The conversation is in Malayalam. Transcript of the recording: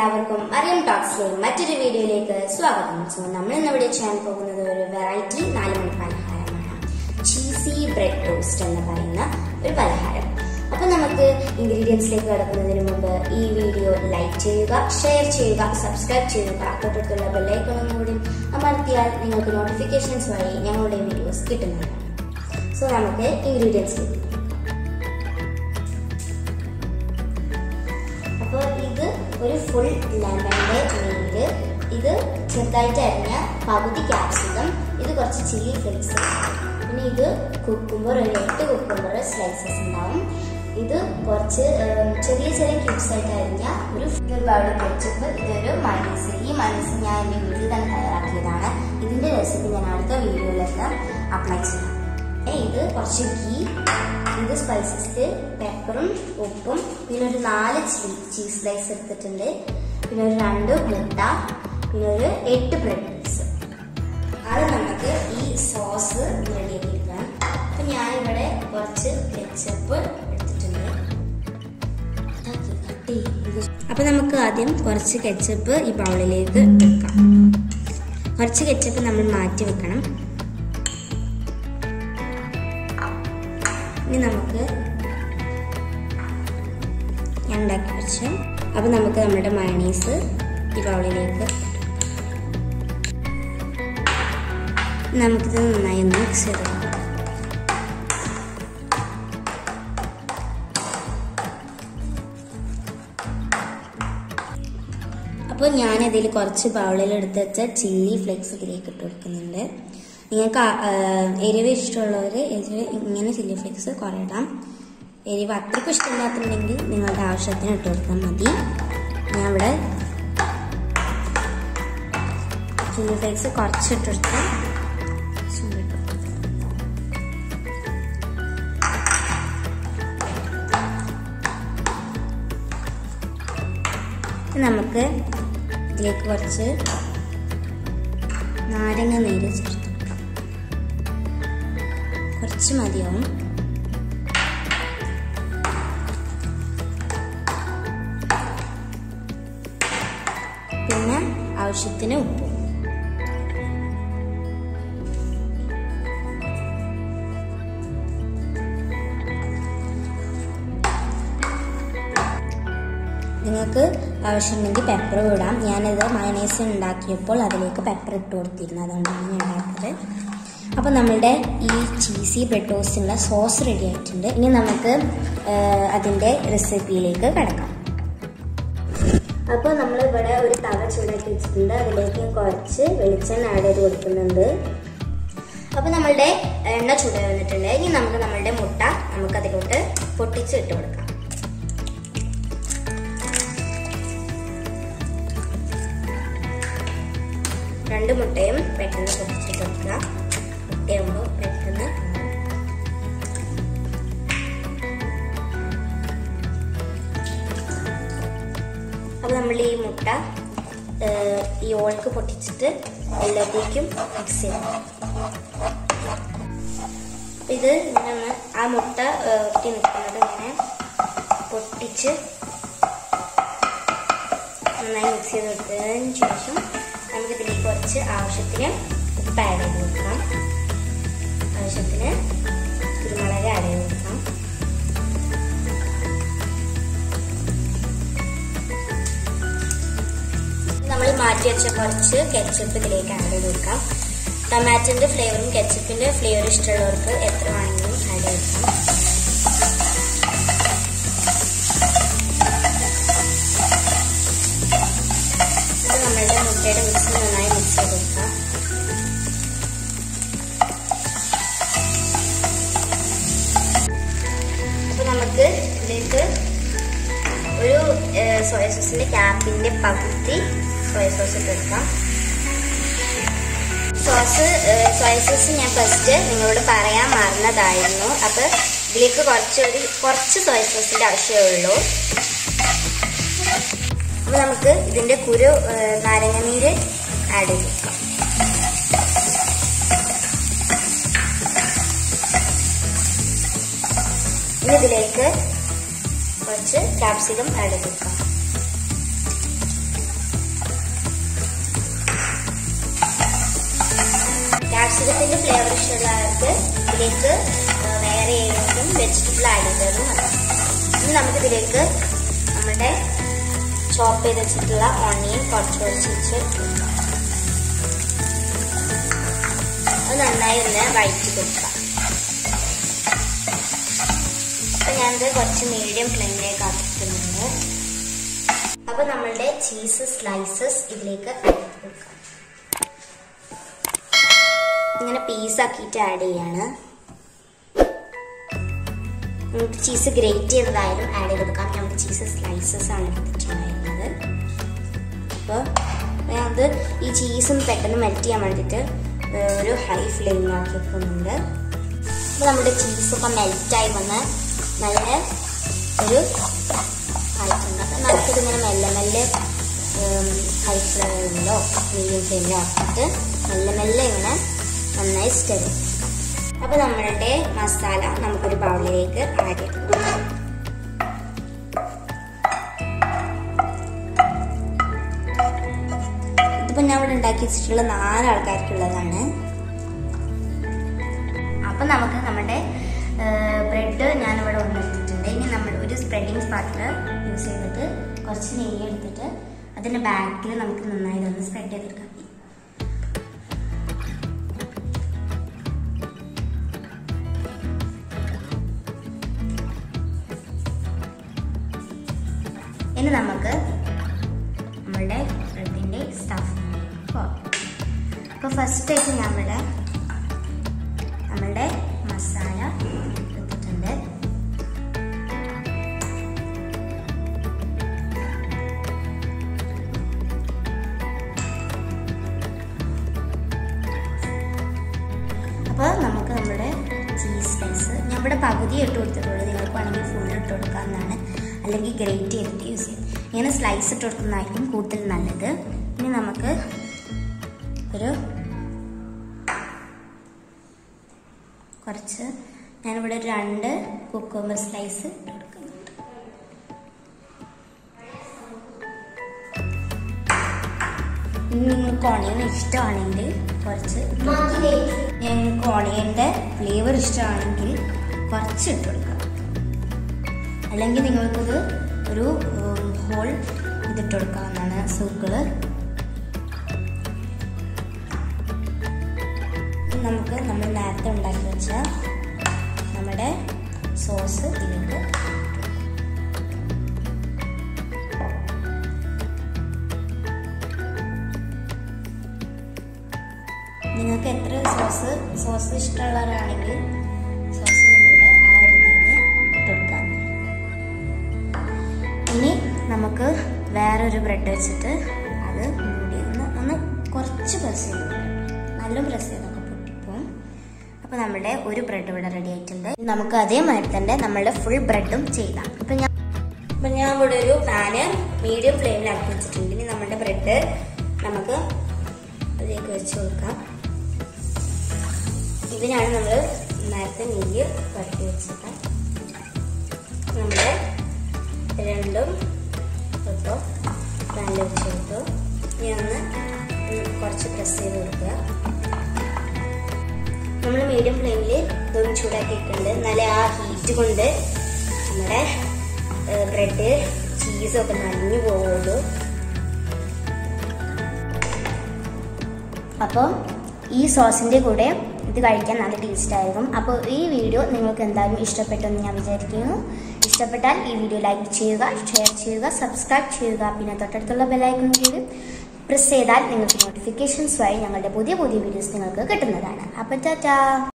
എല്ലാവർക്കും അറിയം ടോക്സിലെ മറ്റൊരു വീഡിയോയിലേക്ക് സ്വാഗതം സോ നമ്മൾ ഇന്ന് ഇവിടെ ചെയ്യാൻ പോകുന്നത് ഒരു വെറൈറ്റി നാല് മണി പലഹാരമാണ് ചീസി ബ്രെഡ് ടോസ്റ്റ് എന്ന് പറയുന്ന ഒരു പലഹാരം അപ്പൊ നമുക്ക് ഇൻഗ്രീഡിയൻസിലേക്ക് കടക്കുന്നതിന് മുമ്പ് ഈ വീഡിയോ ലൈക്ക് ചെയ്യുക ഷെയർ ചെയ്യുക സബ്സ്ക്രൈബ് ചെയ്യുക തൊട്ടടുത്തുള്ള ബെല്ലൈക്കണും കൂടി അമർത്തിയാൽ നിങ്ങൾക്ക് നോട്ടിഫിക്കേഷൻസ് വഴി ഞങ്ങളുടെ വീഡിയോസ് കിട്ടുന്നതാണ് സോ നമുക്ക് ഇൻഗ്രീഡിയൻസിലേക്ക് അപ്പോൾ ഇത് ഒരു ഫുൾ ലെമണിന്റെ നീര് ഇത് ചെറുതായിട്ട് അരിഞ്ഞ പകുതി ക്യാപ്സിക്കം ഇത് കുറച്ച് ചില്ലി ഫ്ലേക്സ് പിന്നെ ഇത് കുക്കുംബർ ഒരു എട്ട് കുക്കുംബർ സ്ലൈസസ് ഉണ്ടാവും ഇത് കുറച്ച് ഉം, ചെറിയ ചെറിയ ക്യൂബ്സ് ആയിട്ട് അരിഞ്ഞ ഒരു ഒരു ബൗൾ കെച്ചപ്പ് ഇതൊരു മൈനസ് ഈ മൈനസ് ഞാൻ എൻ്റെ വീട്ടിൽ തന്നെ തയ്യാറാക്കിയതാണ് ഇതിൻ്റെ റെസിപ്പി ഞാൻ അടുത്ത വീഡിയോയിലൊക്കെ അപ്ലൈ ചെയ്യാം ഏ, ഇത് കുറച്ച് ഗീ ഇത് സ്പൈസസ് പെപ്പറും ഉപ്പും പിന്നെ ഒരു നാല് ചീസ് സ്ലൈസ് എടുത്തിട്ടുണ്ട് പിന്നെ ഒരു രണ്ട് മുട്ട പിന്നെ ഒരു എട്ട് ബ്രെഡ് പീസ് അത് നമുക്ക് ഈ സോസ് റെഡിയാക്കി എടുക്കണം അപ്പം ഞാനിവിടെ കുറച്ച് കെച്ചപ്പ് എടുത്തിട്ടുണ്ട് അപ്പം നമുക്ക് ആദ്യം കുറച്ച് കെച്ചപ്പ് ഈ ബൗളിലേക്ക് വെക്കാം കുറച്ച് കെച്ചപ്പ് നമ്മൾ മാറ്റി വെക്കണം ഇനി നമുക്ക് ഞാൻ ഉണ്ടാക്കി വെച്ച് അപ്പം നമുക്ക് നമ്മുടെ മയണീസ് ഈ ബൗളിലേക്ക് നമുക്കിത് നന്നായി ഒന്ന് മിക്സ് ചെയ്ത് കൊടുക്കാം അപ്പോൾ ഞാനതിൽ കുറച്ച് ബൗളിൽ എടുത്ത് വെച്ച ചില്ലി ഫ്ലേക്സ് ഇതിലേക്ക് ഇട്ട് കൊടുക്കുന്നുണ്ട് നിങ്ങൾക്ക് ആ, ആ, എരിവ് ഇഷ്ടമുള്ളവർ എരിവ് ഇങ്ങനെ ചില്ലി ഫ്ലേക്സ് കുറേ ഇടാം എരിവ് അത്രയ്ക്കും ഇഷ്ടമില്ലാത്തുണ്ടെങ്കിൽ നിങ്ങളുടെ ആവശ്യത്തിന് ഇട്ട് കൊടുത്താൽ മതി ഞാൻ ഇവിടെ ചില്ലി ഫ്ലേക്സ് കുറച്ച് ഇട്ട് കൊടുത്താൽ നമുക്ക് ഇതിലേക്ക് കുറച്ച് നാരങ്ങ നീര് ചേർത്ത് കൊടുക്കാം കുറച്ച് മതിയാവും പിന്നെ ആവശ്യത്തിന് ഉപ്പ് നിങ്ങൾക്ക് ആവശ്യമുണ്ടെങ്കിൽ പെപ്പർ ഇടാം ഞാനിത് മയണൈസ് ഉണ്ടാക്കിയപ്പോൾ അതിലേക്ക് പെപ്പർ ഇട്ട് കൊടുത്തിരുന്നു അതുകൊണ്ടാണ് ഞാൻ ഉണ്ടാക്കിയത് അപ്പോൾ നമ്മളുടെ ഈ ചീസി ബ്രെഡ് ടോസ്റ്റിനുള്ള സോസ് റെഡി ആയിട്ടുണ്ട് ഇനി നമുക്ക് അതിൻ്റെ റെസിപ്പിയിലേക്ക് കിടക്കാം അപ്പോൾ നമ്മൾ ഇവിടെ ഒരു തവ ചൂടാക്കി വെച്ചിട്ടുണ്ട് അതിലേക്ക് കുറച്ച് വെളിച്ചെണ്ണ ആഡ് ചെയ്ത് കൊടുക്കുന്നുണ്ട് അപ്പോൾ നമ്മളുടെ എണ്ണ ചൂടായി വന്നിട്ടുണ്ട് ഇനി നമുക്ക് നമ്മളുടെ മുട്ട നമുക്ക് അതിലോട്ട് പൊട്ടിച്ച് ഇട്ട് കൊടുക്കാം രണ്ട് മുട്ടയും പെട്ടെന്ന് പൊട്ടിച്ച് കൊടുക്കുക മുട്ടയാകുമ്പോൾ പെട്ടെന്ന് അപ്പോൾ നമ്മൾ ഈ മുട്ട ഏഹ്, ഈ ഓൾക്ക് പൊട്ടിച്ചിട്ട് എല്ലാത്തേക്കും മിക്സ് ചെയ്യണം ഇത് ഇങ്ങനെ ഒന്ന് ആ മുട്ട ഏഹ്, ഒട്ടി നിൽക്കുന്നത് ഇങ്ങനെ പൊട്ടിച്ച് നന്നായി മിക്സ് ചെയ്ത് കൊടുത്തതിന് ശേഷം നമുക്ക് ഇതിലേക്ക് കുറച്ച് ആവശ്യത്തിന് ഉപ്പ് ആഡ് ചെയ്ത് കൊടുക്കാം ആവശ്യത്തിന് കുരുമുളക് ആഡ് ചെയ്ത് കൊടുക്കാം നമ്മൾ മാറ്റി വെച്ച കുറച്ച് കെച്ചപ്പ് ഇതിലേക്ക് ആഡ് ചെയ്ത് കൊടുക്കാം ടൊമാറ്റോന്റെ ഫ്ലേവറും കെച്ചപ്പിന്റെ ഫ്ലേവറും ഇഷ്ടമുള്ളവർക്ക് എത്ര വേണമെങ്കിലും ആഡ് ചെയ്ത് കൊടുക്കാം ഇത് നമ്മളുടെ മുട്ടയുടെ മിക്സ് നന്നായി മിക്സ് ചെയ്ത് കൊടുക്കാം അപ്പൊ നമുക്ക് ഇതിലേക്ക് ഒരു സോയ സോസിന്റെ ക്യാപ്പിന്റെ പകുതി സോയ സോസ് ഇട്ട് കൊടുക്കാം സോസ് സോയ സോസ് ഞാൻ ഫസ്റ്റ് നിങ്ങളോട് പറയാൻ മറന്നതായിരുന്നു അപ്പൊ ഇതിലേക്ക് കുറച്ച് ഒരു കുറച്ച് സോയ സോസിന്റെ ആവശ്യമേ ഉള്ളൂ അപ്പൊ നമുക്ക് ഇതിന്റെ കുരു ഏഹ്, നാരങ്ങനീര് ആഡ് ചെയ്ത് കൊടുക്കാം ഇനി ഇതിലേക്ക് കുറച്ച് ക്യാപ്സിക്കം ആഡ് ചെയ്ത് കൊടുക്കാം ഫ്ലേവർ ഇഷ്ടമുള്ളവർക്ക് ഇതിലേക്ക് ആ, വേറെ ഏതെങ്കിലും വെജിറ്റബിൾ ആഡ് ചെയ്തതും മതി ഇനി നമുക്കിതിലേക്ക് നമ്മുടെ ചോപ്പ് ചെയ്ത് വെച്ചിട്ടുള്ള ഓണിയൻ കുറച്ച് കുറച്ച് വെച്ച് കൊടുക്കാം അത് നന്നായി ഒന്ന് വഴറ്റി കൊടുക്കാം അപ്പൊ ഞാനിത് കുറച്ച് മീഡിയം ഫ്ലെയിമിലേക്ക് ആക്കിയിട്ടുണ്ട് അപ്പൊ നമ്മളുടെ ചീസ് സ്ലൈസസ് ഇതിലേക്ക് ആഡ് ചെയ്ത് കൊടുക്കാം ഇങ്ങനെ പീസ് ആക്കിയിട്ട് ആഡ് ചെയ്യാണ് നമുക്ക് ചീസ് ഗ്രേറ്റ് ചെയ്തതായാലും ആഡ് ചെയ്ത് കൊടുക്കാം നമുക്ക് ചീസ് സ്ലൈസസ് ആണ് എടുത്തിട്ടുണ്ടായിരുന്നത് അപ്പോൾ അത് ഈ ചീസും പെട്ടെന്ന് മെൽറ്റ് ചെയ്യാൻ വേണ്ടിയിട്ട് ഏർ ഒരു ഹൈ ഫ്ലെയിമിലാക്കി വെക്കുന്നുണ്ട് അപ്പോൾ നമ്മുടെ ചീസൊക്കെ മെൽറ്റായി വന്ന് നല്ല ഒരു ആയിട്ടുണ്ട് അപ്പം നമുക്കിതിങ്ങനെ മെല്ലെ മെല്ലെ ഹൈ ഫ്ലെയിമിലോ മീഡിയം ഫ്ലെയിമിലോ ആക്കിയിട്ട് മെല്ലെ മെല്ലെ ഇങ്ങനെ നന്നായി സ്റ്റെർ അപ്പോൾ നമ്മളുടെ മസാല നമുക്കൊരു ബൗളിലേക്ക് ആഡ് ചെയ്ത് കൊടുക്കാം ഇതിപ്പോൾ ഞാൻ ഇവിടെ ഉണ്ടാക്കി വെച്ചിട്ടുള്ള നാല് ആൾക്കാർക്കുള്ളതാണ് അപ്പം നമുക്ക് നമ്മുടെ ബ്രെഡ് ഞാനിവിടെ കൊണ്ടെടുത്തിട്ടുണ്ട് ഇനി നമ്മൾ ഒരു സ്പ്രെഡിങ് സ്പാറ്റിൽ യൂസ് ചെയ്തിട്ട് കുറച്ച് നെയ്യ് എടുത്തിട്ട് അതിൻ്റെ ബാക്കിൽ നമുക്ക് നന്നായി ഇതൊന്ന് സ്പ്രെഡ് ചെയ്തെടുക്കാം ഇനി നമുക്ക് നമ്മളുടെ ബ്രെഡിൻ്റെ സ്റ്റഫ് അപ്പോൾ ഫസ്റ്റ് ആയിട്ട് ഞാൻ ഇവിടെ നമ്മളുടെ മസാല എടുത്തിട്ടുണ്ട് അപ്പോൾ നമുക്ക് നമ്മുടെ ചീസ് സ്ലൈസ് ഞാൻ ഇവിടെ പകുതി ഇട്ട് കൊടുത്തിട്ടുള്ളൂ നിങ്ങൾക്ക് വേണമെങ്കിൽ ഫുൾ ഇട്ട് കൊടുക്കാവുന്നതാണ് അല്ലെങ്കിൽ ഗ്രേറ്റ് ചെയ്തിട്ട് യൂസ് ചെയ്യാം ഇങ്ങനെ സ്ലൈസ് ഇട്ട് കൊടുക്കുന്നതായിരിക്കും കൂടുതൽ നല്ലത് ഇനി നമുക്ക് ഒരു കുറച്ച് ഞാനിവിടെ ഒരു രണ്ട് കുക്കുമ്പർ സ്ലൈസ് ഇട്ട് കൊടുക്കുന്നുണ്ട് ഇനി നിങ്ങൾക്ക് ഓണിയൻ ഇഷ്ടമാണെങ്കിൽ കുറച്ച് ഇട്ട് കൊടുക്കാം. ഞങ്ങൾക്ക് ഓണിയൻ്റെ ഫ്ലേവർ ഇഷ്ടമാണെങ്കിൽ കുറച്ച് ഇട്ട് കൊടുക്കാം അല്ലെങ്കിൽ നിങ്ങൾക്കിത് ഒരു ഹോൾ ഇതിട്ട് കൊടുക്കാവുന്നതാണ് സൂക്കള് നമുക്ക് നമ്മൾ നേരത്തെ ഉണ്ടാക്കി വെച്ച നമ്മുടെ സോസ് ഇതിലേക്ക് നിങ്ങൾക്ക് എത്ര സോസ് സോസ് ഇഷ്ടമുള്ളവരാണെങ്കിൽ സോസ് നിങ്ങളുടെ ആ രീതിയിൽ ഇട്ടുകൊടുക്കാം ഇനി നമുക്ക് വേറൊരു ബ്രെഡ് വെച്ചിട്ട് അത് മൂടി ഒന്ന് ഒന്ന് കുറച്ച് പ്രസ് ചെയ്ത് കൊടുക്കണം. നല്ല പ്രസ് ചെയ്തൊക്കെ പൊട്ടിപ്പോവും അപ്പോൾ നമ്മുടെ ഒരു ബ്രെഡ് ഇവിടെ റെഡി ആയിട്ടുണ്ട് ഇനി നമുക്ക് അതേമാതിരി തന്നെ നമ്മളുടെ ഫുൾ ബ്രെഡും ചെയ്യാം അപ്പം ഞാൻ അപ്പം ഞാൻ ഇവിടെ ഒരു പാന് മീഡിയം ഫ്ലെയിമിലാക്കി വെച്ചിട്ടുണ്ട് ഇനി നമ്മുടെ ബ്രെഡ് നമുക്ക് അതിലേക്ക് വെച്ച് കൊടുക്കാം ഇതിനാണ് നമ്മൾ നേരത്തെ നെയ്യ് പുരട്ടി വെച്ചത് നമ്മുടെ രണ്ടും ഇപ്പോൾ പാനിൽ വെച്ച് കൊടുത്തു ഇനി ഒന്ന് കുറച്ച് പ്രസ് ചെയ്ത് കൊടുക്കുക നമ്മൾ മീഡിയം ഫ്ലെയിമിൽ ഇതൊന്ന് ചൂടാക്കിയിട്ടുണ്ട് നല്ല ആ ഹീറ്റ് കൊണ്ട് നമ്മുടെ ബ്രെഡ് ചീസൊക്കെ നനഞ്ഞു പോവുള്ളൂ അപ്പോൾ ഈ സോസിൻ്റെ കൂടെ ഇത് കഴിക്കാൻ നല്ല ടേസ്റ്റ് ആയിരിക്കും അപ്പോൾ ഈ വീഡിയോ നിങ്ങൾക്ക് എന്തായാലും ഇഷ്ടപ്പെട്ടെന്ന് ഞാൻ വിചാരിക്കുന്നു ഇഷ്ടപ്പെട്ടാൽ ഈ വീഡിയോ ലൈക്ക് ചെയ്യുക ഷെയർ ചെയ്യുക സബ്സ്ക്രൈബ് ചെയ്യുക പിന്നെ തൊട്ടടുത്തുള്ള ബെലൈക്കൺ കൂടി പ്രസ് ചെയ്താൽ നിങ്ങൾക്ക് നോട്ടിഫിക്കേഷൻസ് വഴി ഞങ്ങളുടെ പുതിയ പുതിയ വീഡിയോസ് നിങ്ങൾക്ക് കിട്ടുന്നതാണ് അപ്പോൾ ടാറ്റാ